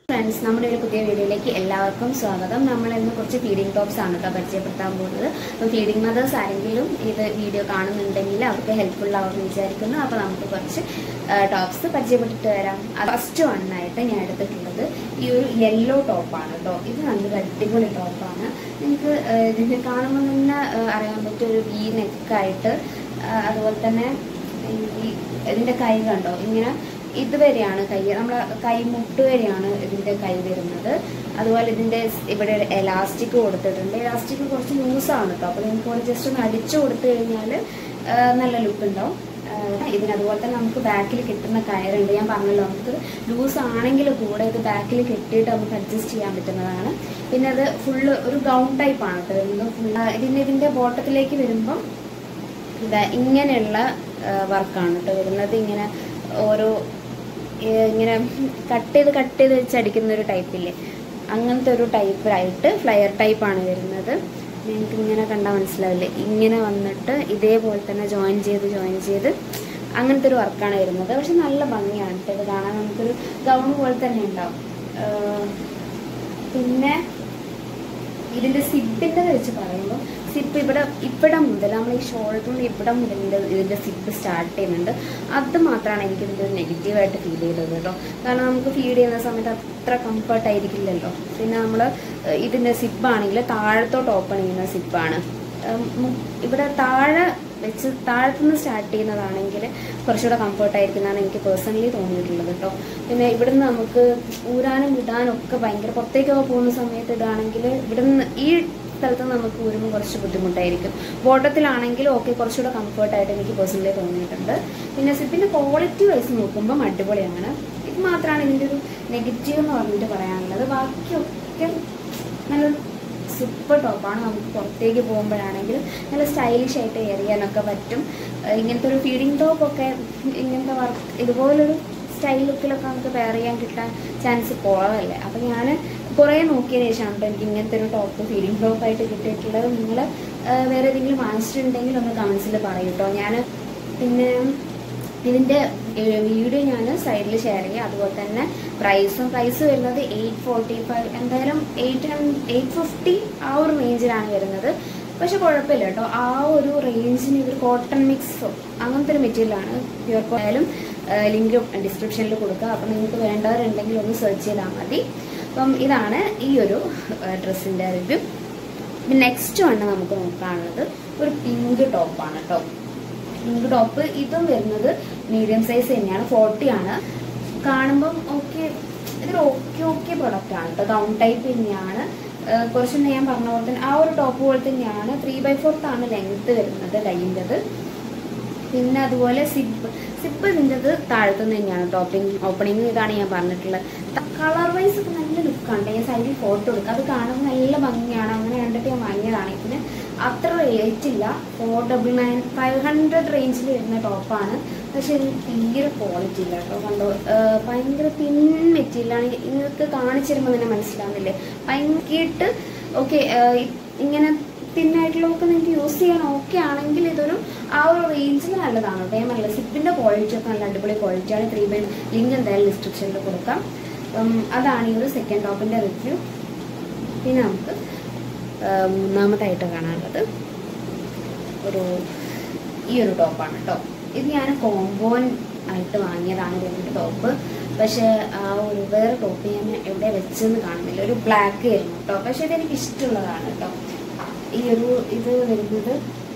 friends നമ്മുടെ ഒരു പുതിയ വീഡിയോയിലേക്ക് എല്ലാവർക്കും സ്വാഗതം നമ്മൾ ഇന്ന് കുറച്ച് ഫീഡിംഗ് ടോപ്സ് ആണ് കേട്ടോ പരിചയപ്പെടുത്താൻ പോകുന്നത് അപ്പോൾ ഫീഡിംഗ് മദേഴ്സ് ആരെങ്കിലും ഇത് വീഡിയോ കാണുന്നുണ്ടെങ്കിൽ അവർക്ക് ഹെൽപ്ഫുൾ ആവുമെന്ന് വിചാരിക്കുന്നു അപ്പോൾ നമുക്ക് കുറച്ച് ടോപ്സ് പരിചയപ്പെട്ടിട്ട് വരാം ഫസ്റ്റ് വണ്ണായിട്ട് ഞാൻ എടുത്തിട്ടുള്ളത് ഈ ഒരു യെല്ലോ ടോപ്പാണ് കേട്ടോ ഇത് നല്ലൊരു അടിപൊളി ടോപ്പാണ് നിങ്ങൾക്ക് ഇതിന് കാണുമ്പോൾ തന്നെ ആ, അറിയാൻ പറ്റും ഒരു വി നെക്കായിട്ട് അതുപോലെ തന്നെ ഈ ഇതിൻ്റെ കൈ കണ്ടോ ഇങ്ങനെ ഇതുവരെയാണ് കൈ നമ്മളെ കൈമുട്ട് വരെയാണ് ഇതിൻ്റെ കൈ വരുന്നത് അതുപോലെ ഇതിൻ്റെ സ് ഇവിടെ എലാസ്റ്റിക് കൊടുത്തിട്ടുണ്ട് എലാസ്റ്റിക് കുറച്ച് ലൂസാണ് കേട്ടോ അപ്പോൾ നിങ്ങൾക്ക് ഒരു ജസ്റ്റ് ഒന്ന് അടിച്ചു കൊടുത്തു കഴിഞ്ഞാൽ നല്ല ലുക്ക് ഉണ്ടാവും ആ, ഇതിന് അതുപോലെ തന്നെ നമുക്ക് ബാക്കിൽ കിട്ടുന്ന കയറുണ്ട് ഞാൻ പറഞ്ഞല്ലോ നമുക്ക് ലൂസ് ആണെങ്കിൽ കൂടെ ഇത് ബാക്കിൽ കെട്ടിയിട്ട് നമുക്ക് അഡ്ജസ്റ്റ് ചെയ്യാൻ പറ്റുന്നതാണ് പിന്നെ അത് ഫുള്ള് ഒരു ഗൗൺ ടൈപ്പാണ് കേട്ടോ വരുന്നത് ഫുള്ള് ഇതിൻ്റെ ഇതിൻ്റെ ബോട്ടത്തിലേക്ക് വരുമ്പം ഇതാ ഇങ്ങനെയുള്ള വർക്കാണ് കേട്ടോ വരുന്നത് ഇങ്ങനെ ഓരോ ഏ, ഇങ്ങനെ കട്ട് ചെയ്ത് കട്ട് ചെയ്ത് വെച്ച് അടിക്കുന്ന ഒരു ടൈപ്പില്ലേ അങ്ങനത്തെ ഒരു ടൈപ്പിലായിട്ട് ഫ്ലയർ ടൈപ്പാണ് വരുന്നത് നിങ്ങൾക്ക് ഇങ്ങനെ കണ്ടാൽ മനസ്സിലാവില്ലേ ഇങ്ങനെ വന്നിട്ട് ഇതേപോലെ തന്നെ ജോയിൻ ചെയ്ത് ജോയിൻ ചെയ്ത് അങ്ങനത്തെ ഒരു വർക്കാണ് വരുന്നത് പക്ഷെ നല്ല ഭംഗിയാണ് കേട്ടോ ഇത് കാണാൻ നമുക്കൊരു ഗൗൺ പോലെ തന്നെ ഉണ്ടാവും ആ, പിന്നെ ഇതിന്റെ സിബിന്റെ വെച്ച് പറയുമ്പോൾ സിപ്പ് ഇവിടെ ഇവിടെ മുതൽ നമ്മൾ ഈ ഷോൾഡറിന് ഇവിടെ മുതൽ ഇതിന്റെ ഇതിന്റെ സിപ്പ് സ്റ്റാർട്ട് ചെയ്യുന്നുണ്ട് അത് മാത്രമാണ് എനിക്ക് ഇതിന്റെ ഒരു നെഗറ്റീവായിട്ട് ഫീൽ ചെയ്തത് കേട്ടോ കാരണം നമുക്ക് ഫീഡ് ചെയ്യുന്ന സമയത്ത് അത്ര കംഫർട്ട് ആയിരിക്കില്ലല്ലോ പിന്നെ നമ്മൾ ഇതിന്റെ സിപ്പാണെങ്കിൽ താഴത്തോട്ട് ഓപ്പൺ ചെയ്യുന്ന സിപ്പാണ് ഇവിടെ താഴെ വെച്ച് താഴത്തുനിന്ന് സ്റ്റാർട്ട് ചെയ്യുന്നതാണെങ്കിൽ കുറച്ചുകൂടെ കംഫർട്ട് ആയിരിക്കുന്നതാണ് എനിക്ക് പേഴ്സണലി തോന്നിയിട്ടുള്ളത് കേട്ടോ പിന്നെ ഇവിടുന്ന് നമുക്ക് ഊരാനും ഇടാനും ഒക്കെ ഭയങ്കര പുറത്തേക്കൊക്കെ പോകുന്ന സമയത്ത് ഇടാണെങ്കിൽ ഇവിടുന്ന് ഈ സ്ഥലത്ത് നമുക്ക് ഊരുമ്പോൾ കുറച്ച് ബുദ്ധിമുട്ടായിരിക്കും ബോട്ടത്തിലാണെങ്കിലും ഓക്കെ കുറച്ചുകൂടെ കംഫർട്ടായിട്ട് എനിക്ക് പേഴ്സണലി തോന്നിയിട്ടുണ്ട് പിന്നെ സിപ്പിൻ്റെ ക്വാളിറ്റി വൈസ് നോക്കുമ്പം അടിപൊളിയാണ് ഇത് മാത്രമാണ് ഇതിൻ്റെ ഒരു നെഗറ്റീവ് എന്ന് പറഞ്ഞിട്ട് പറയാനുള്ളത് ബാക്കിയൊക്കെ നല്ലൊരു സൂപ്പർ ടോപ്പാണ് നമുക്ക് പുറത്തേക്ക് പോകുമ്പോഴാണെങ്കിൽ നല്ല സ്റ്റൈലിഷ് ആയിട്ട് എറിയാനൊക്കെ പറ്റും ഏഹ് ഇങ്ങനത്തെ ഒരു ഫീഡിങ് ടോപ്പൊക്കെ ഇങ്ങനത്തെ വർക്ക് ഇതുപോലൊരു സ്റ്റൈൽ ലുക്കിലൊക്കെ നമുക്ക് പെയർ ചെയ്യാൻ കിട്ടാൻ ചാൻസ് കുറവല്ലേ അപ്പം ഞാൻ കുറേ നോക്കിയതിന് ശേഷമാണ് കേട്ടോ എനിക്ക് ഇങ്ങനത്തെ ഒരു ടോപ്പ് ഫീഡിങ് ടോപ്പായിട്ട് കിട്ടിയിട്ടുള്ളത് നിങ്ങൾ വേറെ ഏതെങ്കിലും വാങ്ങിച്ചിട്ടുണ്ടെങ്കിൽ ഒന്ന് കമൻസിൽ പറയൂ കേട്ടോ ഞാൻ പിന്നെ ഇതിൻ്റെ വീഡിയോ ഞാൻ സൈഡിൽ ഷെയർ ചെയ്യാം അതുപോലെ തന്നെ പ്രൈസും പ്രൈസ് വരുന്നത് എയ്റ്റ് ഫോർട്ടി ഫൈവ് എന്തായാലും എയ്റ്റ് എയ്റ്റ് ഫിഫ്റ്റി ആ ഒരു റേഞ്ചിലാണ് വരുന്നത് പക്ഷെ കുഴപ്പമില്ല കേട്ടോ ആ ഒരു റേഞ്ചിന് ഒരു കോട്ടൺ മിക്സോ അങ്ങനത്തെ ഒരു മെറ്റീരിയലാണ് പ്യുർ കോയാലും ലിങ്ക് ഡിസ്ക്രിപ്ഷനിൽ കൊടുക്കുക അപ്പം നിങ്ങൾക്ക് വേണ്ടവരുണ്ടെങ്കിൽ ഒന്ന് സെർച്ച് ചെയ്താൽ മതി അപ്പം ഇതാണ് ഈ ഒരു ഡ്രസ്സിൻ്റെ റിവ്യൂ നെക്സ്റ്റ് വണ് നമുക്ക് നോക്കാനുള്ളത് ഒരു പിങ്ക് ടോപ്പാണ് കേട്ടോ പിങ്ക് ടോപ്പ് ഇതും വരുന്നത് മീഡിയം സൈസ് തന്നെയാണ് ഫോർട്ടി ആണ് കാണുമ്പം ഓക്കെ ഇതൊരു ഓക്കെ ഓക്കെ പ്രൊഡക്റ്റ് ആണ് കേട്ടോ ഗൗൺ ടൈപ്പ് തന്നെയാണ് ഏഹ് കുറച്ച് ഞാൻ പറഞ്ഞ പോലെ തന്നെ ആ ഒരു ടോപ്പ് പോലെ തന്നെയാണ് ത്രീ ബൈ ഫോർത്ത് ആണ് ലെങ്ത് വരുന്നത് കയ്യിൻ്റെത് പിന്നെ അതുപോലെ സിപ്പ് സിപ്പ് ഇതിൻ്റെത് താഴത്തുനിന്ന് തന്നെയാണ് ടോപ്പിംഗ് ഓപ്പണിംഗ് ഇതാണ് ഞാൻ പറഞ്ഞിട്ടുള്ളത് കളർ വൈസ് ഒക്കെ നല്ല ലുക്കാണ് ഞാൻ സൈഡിൽ ഫോട്ടോ എടുക്കുക അത് കാണുമ്പോൾ നല്ല ഭംഗിയാണ് അങ്ങനെ കണ്ടിട്ട് ഞാൻ വാങ്ങിയതാണ് ഇതിന് അത്ര റേറ്റ് ഇല്ല four double nine five hundred റേഞ്ചിൽ വരുന്ന ടോപ്പാണ് പക്ഷെ ഇതിന് തീരെ ക്വാളിറ്റി ഇല്ല കേട്ടോ കണ്ടോ ഏഹ് ഭയങ്കര തിൻ മെറ്റീരിയലാണ് നിങ്ങൾക്ക് കാണിച്ചു തരുമ്പോൾ തന്നെ മനസ്സിലാവുന്നില്ലേ ഭയങ്കരമായിട്ട് ഓക്കെ ഇങ്ങനെ തിന്നായിട്ടുള്ളതൊക്കെ നിങ്ങൾക്ക് യൂസ് ചെയ്യാൻ ഓക്കെ ആണെങ്കിൽ ഇതൊരു ആ ഒരു റേഞ്ചിൽ നല്ലതാണ് കേട്ടോ ഞാൻ നല്ല സിപ്പിൻ്റെ ക്വാളിറ്റി ഒക്കെ നല്ല അടിപൊളി ക്വാളിറ്റിയാണ് ത്രീ ബൈ ലിങ്ക് എന്തായാലും ഡിസ്ക്രിപ്ഷനിൽ കൊടുക്കാം അപ്പം അതാണ് ഈ ഒരു സെക്കൻഡ് ടോപ്പിൻ്റെ റിവ്യൂ പിന്നെ നമുക്ക് ആ, മൂന്നാമതായിട്ട് കാണാനുള്ളത് ഒരു ഈ ഒരു ടോപ്പാണ് കേട്ടോ ഇത് ഞാൻ കോമ്പോൻ ആയിട്ട് വാങ്ങിയതാണ് രണ്ട് ടോപ്പ് പക്ഷേ ആ ഒരു വേറെ ടോപ്പ് ഞാൻ എവിടെ വെച്ചെന്ന് കാണുന്നില്ല ഒരു ബ്ലാക്ക് ആയിരുന്നു കേട്ടോ പക്ഷേ ഇത് എനിക്ക് ഇഷ്ടമുള്ളതാണ് കേട്ടോ ഈ ഒരു ഇത് വരുന്നത്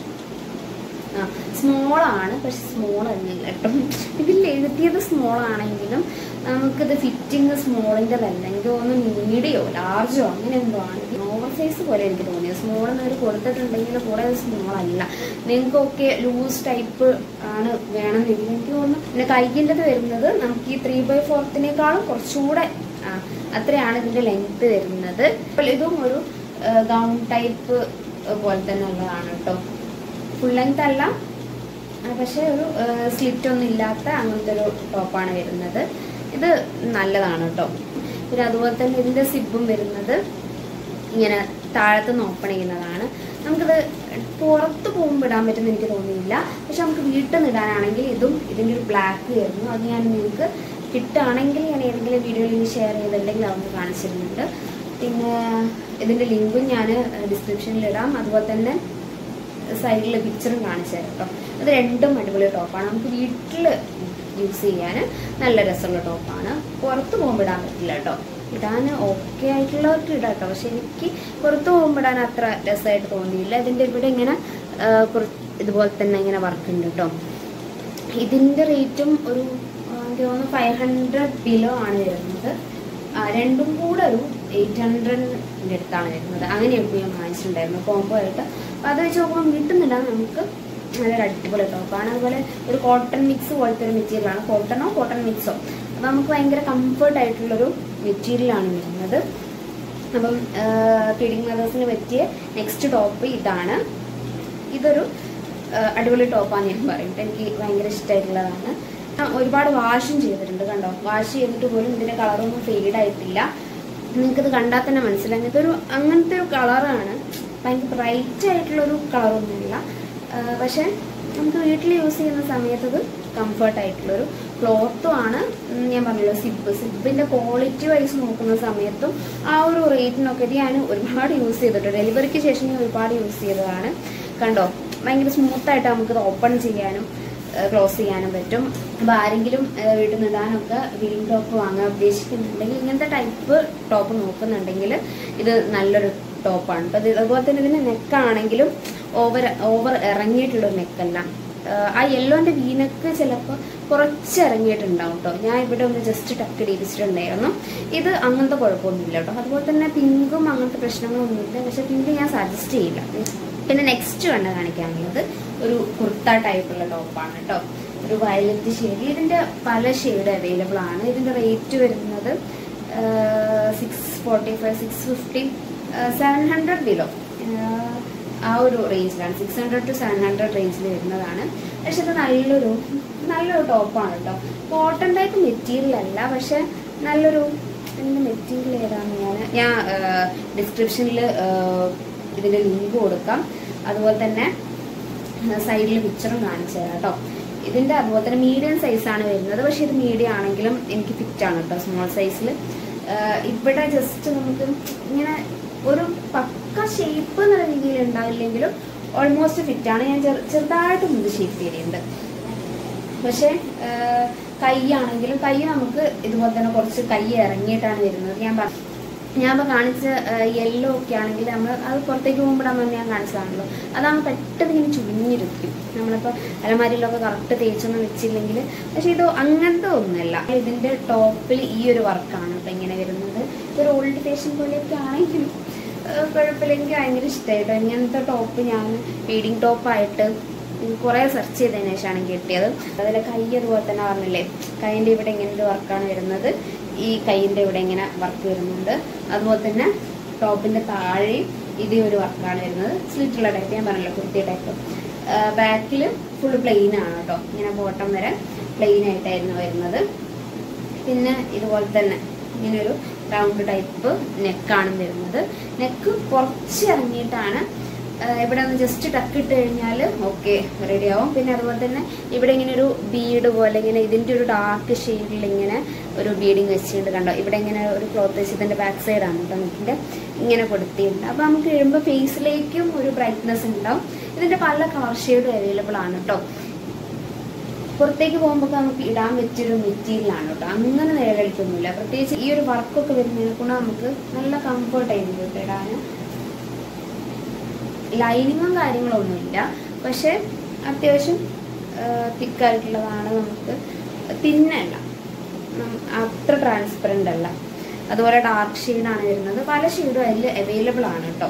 ആ സ്മോൾ ആണ് പക്ഷെ സ്മോൾ അല്ല കേട്ടോ ഇതിൽ എഴുതിയത് സ്മോൾ ആണെങ്കിലും നമുക്കിത് ഫിറ്റിങ് സ്മോളിൻ്റെതല്ല എനിക്ക് തോന്നുന്നു മീഡിയോ ലാർജോ അങ്ങനെ എന്തോ ആണ് ഓവർ സൈസ് പോലെ എനിക്ക് തോന്നിയത് സ്മോൾ എന്നവർ കൊടുത്തിട്ടുണ്ടെങ്കിൽ കുറേ സ്മോൾ അല്ല നിങ്ങൾക്കൊക്കെ ലൂസ് ടൈപ്പ് ആണ് വേണമെന്നെങ്കിൽ എനിക്ക് തോന്നുന്നു പിന്നെ കൈകിൻ്റെത് വരുന്നത് നമുക്ക് ഈ ത്രീ ബൈ ഫോർത്തിനേക്കാളും കുറച്ചുകൂടെ ആ, അത്രയാണ് ഇതിൻ്റെ ലെങ്ത് വരുന്നത് അപ്പോൾ ഇതും ഒരു ഗൗൺ ടൈപ്പ് പോലെ തന്നെ ഉള്ളതാണ് കേട്ടോ ഫുൾ ലെങ്ത് അല്ല ആ, പക്ഷേ ഒരു സ്ലിറ്റ് ഒന്നും ഇല്ലാത്ത അങ്ങനത്തെ ഒരു ടോപ്പാണ് വരുന്നത് ഇത് നല്ലതാണ് കേട്ടോ പിന്നെ അതുപോലെ തന്നെ ഇതിൻ്റെ സിബും വരുന്നത് ഇങ്ങനെ താഴത്തുനിന്ന് ഓപ്പൺ ചെയ്യുന്നതാണ് നമുക്കിത് പുറത്ത് പോകുമ്പോൾ ഇടാൻ പറ്റുമെന്ന് എനിക്ക് തോന്നിയില്ല പക്ഷെ നമുക്ക് വീട്ടിൽ നിന്ന് ഇടാനാണെങ്കിൽ ഇതും ഇതിൻ്റെ ഒരു ബ്ലാക്ക് വരുന്നു അത് ഞാൻ നിങ്ങൾക്ക് കിട്ടുകയാണെങ്കിൽ ഞാൻ ഏതെങ്കിലും വീഡിയോയിൽ ഇനി ഷെയർ ചെയ്തിട്ടുണ്ടെങ്കിൽ അതൊന്ന് കാണിച്ചിരുന്നുണ്ട് പിന്നെ ഇതിൻ്റെ ലിങ്കും ഞാൻ ഡിസ്ക്രിപ്ഷനിൽ ഇടാം അതുപോലെ തന്നെ സൈഡിൽ പിക്ചറും കാണിച്ചു തരാം കേട്ടോ ഇത് രണ്ടും അടിപൊളി ടോപ്പാണ് നമുക്ക് വീട്ടിൽ യൂസ് ചെയ്യാൻ നല്ല രസമുള്ള ടോപ്പാണ് പുറത്ത് പോകുമ്പോൾ ഇടാൻ പറ്റില്ല കേട്ടോ ഇടാൻ ഓക്കെ ആയിട്ടുള്ളവർക്ക് ഇടാം കേട്ടോ പക്ഷെ എനിക്ക് പുറത്ത് പോകുമ്പോൾ ഇടാൻ അത്ര രസമായിട്ട് തോന്നിയില്ല ഇതിൻ്റെ ഇവിടെ ഇങ്ങനെ ആ, കുറച്ച് ഇതുപോലെ തന്നെ ഇങ്ങനെ വർക്ക് ഉണ്ട് കേട്ടോ ഇതിൻ്റെ റേറ്റും ഒരു ആ, എനിക്ക് തോന്നുന്നു ഫൈവ് ഹൺഡ്രഡ് ബിലോ ആണ് വരുന്നത് ആ, രണ്ടും കൂടെ ഒരു എയ്റ്റ് ഹൺഡ്രഡിൻ്റെ അടുത്താണ് വരുന്നത് അങ്ങനെയൊക്കെ ഞാൻ വാങ്ങിച്ചിട്ടുണ്ടായിരുന്നു കോംബോ ആയിട്ട് അപ്പോൾ അത് വെച്ച് നോക്കുമ്പോൾ കിട്ടുന്നില്ല നമുക്ക് നല്ലൊരു അടിപൊളി ടോപ്പാണ് അതുപോലെ ഒരു കോട്ടൺ മിക്സ് പോലത്തെ ഒരു മെറ്റീരിയലാണ് കോട്ടണോ കോട്ടൺ മിക്സോ അപ്പോൾ നമുക്ക് ഭയങ്കര കംഫർട്ട് ആയിട്ടുള്ളൊരു മെറ്റീരിയലാണ് വരുന്നത് അപ്പം ഫീഡിങ് മദേഴ്സിന് പറ്റിയ നെക്സ്റ്റ് ടോപ്പ് ഇതാണ് ഇതൊരു ആ, അടിപൊളി ടോപ്പാണ് ഞാൻ പറയുന്നത് എനിക്ക് ഭയങ്കര ഇഷ്ടമായിട്ടുള്ളതാണ് ഞാൻ ഒരുപാട് വാഷും ചെയ്തിട്ടുണ്ട് കണ്ടോ വാഷ് ചെയ്തിട്ട് പോലും ഇതിന്റെ കളറൊന്നും ഫെയ്ഡ് ആയിട്ടില്ല നിങ്ങൾക്കിത് കണ്ടാൽ തന്നെ മനസ്സിലായി ഇതൊരു അങ്ങനത്തെ ഒരു കളറാണ് ഭയങ്കര ബ്രൈറ്റ് ആയിട്ടുള്ളൊരു കളറൊന്നുമില്ല ആ, പക്ഷെ നമുക്ക് വീട്ടിൽ യൂസ് ചെയ്യുന്ന സമയത്ത് ഇത് കംഫർട്ട് ആയിട്ടുള്ളൊരു ക്ലോത്തും ആണ് ഉം, ഞാൻ പറഞ്ഞല്ലോ സിബ് സിബിന്റെ ക്വാളിറ്റി വൈസ് നോക്കുന്ന സമയത്തും ആ ഒരു റേറ്റിനൊക്കെ ഇത് ഞാൻ ഒരുപാട് യൂസ് ചെയ്തിട്ടുണ്ട് ഡെലിവറിക്ക് ശേഷം ഞാൻ ഒരുപാട് യൂസ് ചെയ്തതാണ് കണ്ടോ ഭയങ്കര സ്മൂത്ത് ആയിട്ട് നമുക്കിത് ഓപ്പൺ ചെയ്യാനും ക്ലോസ് ചെയ്യാനും പറ്റും അപ്പോൾ ആരെങ്കിലും ഏഹ്, വീട്ടിൽ നിന്ന് ഇടാനൊക്കെ വീൽ ടോപ്പ് വാങ്ങാൻ ഉദ്ദേശിക്കുന്നുണ്ടെങ്കിൽ ഇങ്ങനത്തെ ടൈപ്പ് ടോപ്പ് നോക്കുന്നുണ്ടെങ്കിൽ ഇത് നല്ലൊരു ടോപ്പാണ് അപ്പോൾ ഇത് അതുപോലെ തന്നെ ഇതിൻ്റെ നെക്കാണെങ്കിലും ഓവർ ഓവർ ഇറങ്ങിയിട്ടുള്ള നെക്കല്ല ആ യെല്ലോൻ്റെ വീനക്ക് ചിലപ്പോൾ കുറച്ച് ഇറങ്ങിയിട്ടുണ്ടാവും കേട്ടോ ഞാൻ ഇവിടെ ഒന്ന് ജസ്റ്റ് ടക്ക് ഇടിപ്പിച്ചിട്ടുണ്ടായിരുന്നു ഇത് അങ്ങനത്തെ കുഴപ്പമൊന്നുമില്ല കേട്ടോ അതുപോലെ തന്നെ പിങ്കും അങ്ങനത്തെ പ്രശ്നങ്ങളൊന്നുമില്ല പക്ഷെ പിങ്ക് ഞാൻ സജസ്റ്റ് ചെയ്യില്ല പിന്നെ നെക്സ്റ്റ് കണ്ട് കാണിക്കാനുള്ളത് ഒരു കുർത്ത ടൈപ്പുള്ള ടോപ്പാണ് കേട്ടോ ഒരു വയലറ്റ് ഷെയ്ഡ് ഇതിന്റെ പല ഷെയ്ഡ് അവൈലബിൾ ആണ് ഇതിന്റെ റേറ്റ് വരുന്നത് six forty five six fifty seven hundred below ആ ഒരു റേഞ്ചിലാണ് six hundred to seven hundred റേഞ്ചിൽ വരുന്നതാണ് പക്ഷെ ഇത് നല്ലൊരു നല്ലൊരു ടോപ്പാണ് കേട്ടോ കോട്ടൺ ടൈപ്പ് മെറ്റീരിയൽ അല്ല പക്ഷെ നല്ലൊരു ഇതിന്റെ മെറ്റീരിയൽ ഏതാണ് ഞാൻ ഞാൻ ഡിസ്ക്രിപ്ഷനിൽ ഇതിന്റെ ലിങ്ക് കൊടുക്കാം അതുപോലെ തന്നെ സൈഡിൽ പിക്ചറും കാണിച്ചു തരാം കേട്ടോ ഇതിന്റെ അതുപോലെ തന്നെ മീഡിയം സൈസാണ് വരുന്നത് പക്ഷെ ഇത് മീഡിയം ആണെങ്കിലും എനിക്ക് ഫിറ്റ് ആണ് കേട്ടോ സ്മോൾ സൈസിൽ ഇവിടെ ജസ്റ്റ് നമുക്ക് ഇങ്ങനെ ഒരു പക്ക ഷേപ്പ് എന്നുള്ള രീതിയിൽ ഉണ്ടാവില്ലെങ്കിലും ഓൾമോസ്റ്റ് ഫിറ്റ് ആണ് ഞാൻ ചെറു- ചെറുതായിട്ട് മുമ്പ് ഷേപ്പ് ചെയ്തിട്ടുണ്ട് പക്ഷേ കൈ ആണെങ്കിലും കൈ നമുക്ക് ഇതുപോലെ തന്നെ കുറച്ച് കൈ ഇറങ്ങിയിട്ടാണ് വരുന്നത് ഞാൻ പറ- ഞാൻ ഇപ്പോൾ കാണിച്ച യെല്ലോ ഒക്കെ ആണെങ്കിൽ നമ്മൾ അത് പുറത്തേക്ക് പോകുമ്പോഴാണ് ഞാൻ കാണിച്ചതാണല്ലോ അതാകുമ്പോൾ പെട്ടെന്ന് ഇങ്ങനെ ചുരുങ്ങിയിരിക്കും നമ്മളിപ്പോൾ അലമാരിയിലൊക്കെ കറക്റ്റ് തേച്ചൊന്നും വെച്ചില്ലെങ്കിൽ പക്ഷേ ഇത് അങ്ങനത്തെ ഒന്നുമല്ല ഇതിൻ്റെ ടോപ്പിൽ ഈ ഒരു വർക്കാണ് കേട്ടോ ഇങ്ങനെ വരുന്നത് ഇതൊരു ഓൾഡ് ഫാഷൻ പോലെയൊക്കെ ആണെങ്കിലും ഏഹ് കുഴപ്പമില്ല എനിക്ക് ഭയങ്കര ഇഷ്ടമായിട്ടോ ഇങ്ങനത്തെ ടോപ്പ് ഞാൻ ഫീഡിങ് ടോപ്പായിട്ട് കുറേ സെർച്ച് ചെയ്തതിന് ശേഷമാണ് കിട്ടിയത് അതിൽ കൈ അതുപോലെ തന്നെ പറഞ്ഞില്ലേ കൈൻ്റെ ഇവിടെ ഇങ്ങനെ ഒരു വർക്കാണ് വരുന്നത് ഈ കൈയിൻ്റെ ഇവിടെ ഇങ്ങനെ വർക്ക് വരുന്നുണ്ട് അതുപോലെ തന്നെ ടോപ്പിൻ്റെ താഴെയും ഇതേ ഒരു വർക്കാണ് വരുന്നത് സ്ലിറ്റുള്ള ടൈപ്പ് ഞാൻ പറഞ്ഞല്ലോ കുർത്തി ടൈപ്പ് ബാക്കിൽ ഫുൾ പ്ലെയിൻ ആണ് കേട്ടോ ഇങ്ങനെ ബോട്ടം വരെ പ്ലെയിൻ ആയിട്ടായിരുന്നു വരുന്നത് പിന്നെ ഇതുപോലെ തന്നെ ഇങ്ങനൊരു റൗണ്ട് ടൈപ്പ് നെക്കാണ് വരുന്നത് നെക്ക് കുറച്ച് ഇറങ്ങിയിട്ടാണ് ആ, ഇവിടെ ഒന്ന് ജസ്റ്റ് ടക്ക് ഇട്ട് കഴിഞ്ഞാൽ ഓക്കെ റെഡി ആവും പിന്നെ അതുപോലെ തന്നെ ഇവിടെ ഇങ്ങനെ ഒരു ബീഡ് പോലെ ഇങ്ങനെ ഇതിൻ്റെ ഒരു ഡാർക്ക് ഷെയ്ഡിൽ ഇങ്ങനെ ഒരു ബീഡിങ് വെച്ചിട്ടുണ്ട് കണ്ടോ ഇവിടെ ഇങ്ങനെ ഒരു ക്ലോത്ത് വെച്ച് ഇതിൻ്റെ ബാക്ക് സൈഡാണ് കേട്ടോ നെക്കിൻ്റെ ഇങ്ങനെ കൊടുത്തിട്ടുണ്ട് അപ്പോൾ നമുക്ക് കഴിയുമ്പോൾ ഫേസിലേക്കും ഒരു ബ്രൈറ്റ്നെസ് ഉണ്ടാവും ഇതിൻ്റെ പല കളർ ഷെയ്ഡും അവൈലബിൾ ആണ് കേട്ടോ പുറത്തേക്ക് പോകുമ്പോൾ നമുക്ക് ഇടാൻ പറ്റിയൊരു മെറ്റീരിയലാണ് കേട്ടോ അങ്ങനെ നിലകളിക്കൊന്നുമില്ല പ്രത്യേകിച്ച് ഈ ഒരു വർക്കൊക്കെ വരുന്നതിനെ കൊണ്ട് നമുക്ക് നല്ല കംഫർട്ട് ആയിരുന്നു കേട്ടോ ഇടാൻ ലൈനിങ്ങും കാര്യങ്ങളൊന്നുമില്ല പക്ഷെ അത്യാവശ്യം തിക്കായിട്ടുള്ളതാണ് നമുക്ക് തിന്നല്ല നം- അത്ര ട്രാൻസ്പെറൻ്റ് അല്ല അതുപോലെ ഡാർക്ക് ഷെയ്ഡാണ് വരുന്നത് പല ഷെയ്ഡും അതിൽ അവൈലബിൾ ആണ് കേട്ടോ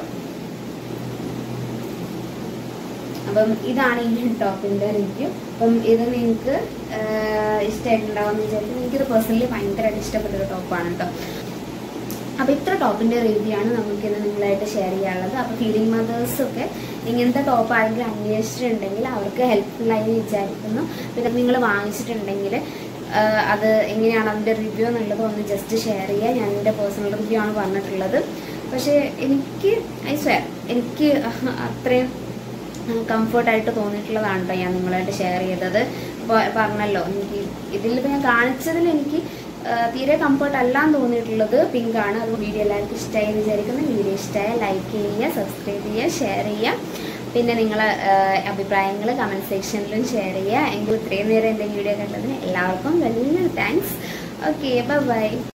അപ്പം ഇതാണ് ഈ ടോപ്പിന്റെ റിവ്യൂ അപ്പം ഇത് നിങ്ങൾക്ക് ഇഷ്ടമായിട്ടുണ്ടാവും എന്ന് വിചാരിക്കുന്നു എനിക്കിത് പേഴ്സണലി ഭയങ്കരമായിട്ട് ഇഷ്ടപ്പെട്ട ഒരു ടോപ്പാണ് കേട്ടോ അപ്പോൾ ഇത്ര ടോപ്പിന്റെ റിവ്യൂ ആണ് നമുക്ക് ഇന്ന് നിങ്ങളായിട്ട് ഷെയർ ചെയ്യാനുള്ളത് അപ്പോൾ ഫീഡിങ് മദേഴ്സ് ഒക്കെ ഇങ്ങനത്തെ ടോപ്പ് ആരെങ്കിലും അന്വേഷിച്ചിട്ടുണ്ടെങ്കിൽ അവർക്ക് ഹെൽപ്ഫുള്ളായി വിചാരിക്കുന്നു പിന്നെ നിങ്ങൾ വാങ്ങിച്ചിട്ടുണ്ടെങ്കിൽ ആഹ് അത് എങ്ങനെയാണ് അതിൻ്റെ റിവ്യൂ എന്നുള്ളത് ഒന്ന് ജസ്റ്റ് ഷെയർ ചെയ്യുക ഞാൻ എൻ്റെ പേഴ്സണൽ റിവ്യൂ ആണ് പറഞ്ഞിട്ടുള്ളത് പക്ഷേ എനിക്ക് ഐ സ്വയർ എനിക്ക് അത്രയും കംഫർട്ടായിട്ട് തോന്നിയിട്ടുള്ളതാണ് കേട്ടോ ഞാൻ നിങ്ങളായിട്ട് ഷെയർ ചെയ്തത് പ- പറഞ്ഞല്ലോ എനിക്ക് ഇതിലിപ്പോൾ ഞാൻ കാണിച്ചതിൽ എനിക്ക് ആ, തീരെ കംഫർട്ട് അല്ലാന്ന് തോന്നിയിട്ടുള്ളത് പിങ്ക് ആണ് അത് വീഡിയോ എല്ലാവർക്കും ഇഷ്ടമായി എന്ന് വിചാരിക്കുന്നു വീഡിയോ ഇഷ്ടമായ ലൈക്ക് ചെയ്യുക സബ്സ്ക്രൈബ് ചെയ്യുക ഷെയർ ചെയ്യുക പിന്നെ നിങ്ങളെ അഭിപ്രായങ്ങൾ കമൻറ്റ് സെക്ഷനിലും ഷെയർ ചെയ്യുക എങ്കിൽ ഇത്രയും നേരം എൻ്റെ വീഡിയോ കണ്ടതിന് എല്ലാവർക്കും വലിയൊരു താങ്ക്സ് ഓക്കെ ബൈ